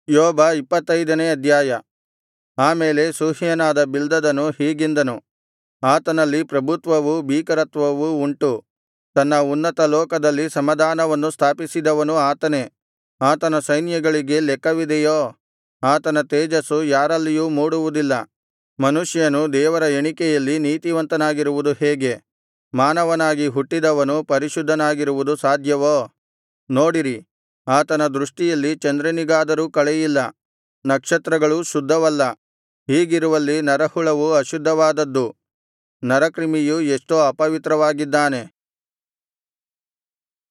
ಯೋಬ ಇಪ್ಪತ್ತೈದನೇ ಅಧ್ಯಾಯ ಆ ಮೇಲೆ ಶೂಹ್ಯನಾದ ಬಿಲ್ದದನು ಹೀಗೆಂದನು ಆತನಲ್ಲಿ ಪ್ರಭುತ್ವವೂ ಭೀಕರತ್ವವೂ ಉಂಟು ತನ್ನ ಉನ್ನತ ಲೋಕದಲ್ಲಿ ಸಮಾಧಾನವನ್ನು ಸ್ಥಾಪಿಸಿದವನು ಆತನೇ ಆತನ ಸೈನ್ಯಗಳಿಗೆ ಲೆಕ್ಕವಿದೆಯೋ ಆತನ ತೇಜಸ್ಸು ಯಾರಲ್ಲಿಯೂ ಮೂಡುವುದಿಲ್ಲ ಮನುಷ್ಯನು ದೇವರ ಎಣಿಕೆಯಲ್ಲಿ ನೀತಿವಂತನಾಗಿರುವುದು ಹೇಗೆ ಮಾನವನಾಗಿ ಹುಟ್ಟಿದವನು ಪರಿಶುದ್ಧನಾಗಿರುವುದು ಸಾಧ್ಯವೋ ನೋಡಿರಿ ಆತನ ದೃಷ್ಟಿಯಲ್ಲಿ ಚಂದ್ರನಿಗಾದರೂ ಕಳೆಯಿಲ್ಲ ನಕ್ಷತ್ರಗಳೂ ಶುದ್ಧವಲ್ಲ ಹೀಗಿರುವಲ್ಲಿ ನರಹುಳವು ಅಶುದ್ಧವಾದದ್ದು ನರಕ್ರಿಮಿಯು ಎಷ್ಟೋ ಅಪವಿತ್ರವಾಗಿದ್ದಾನೆ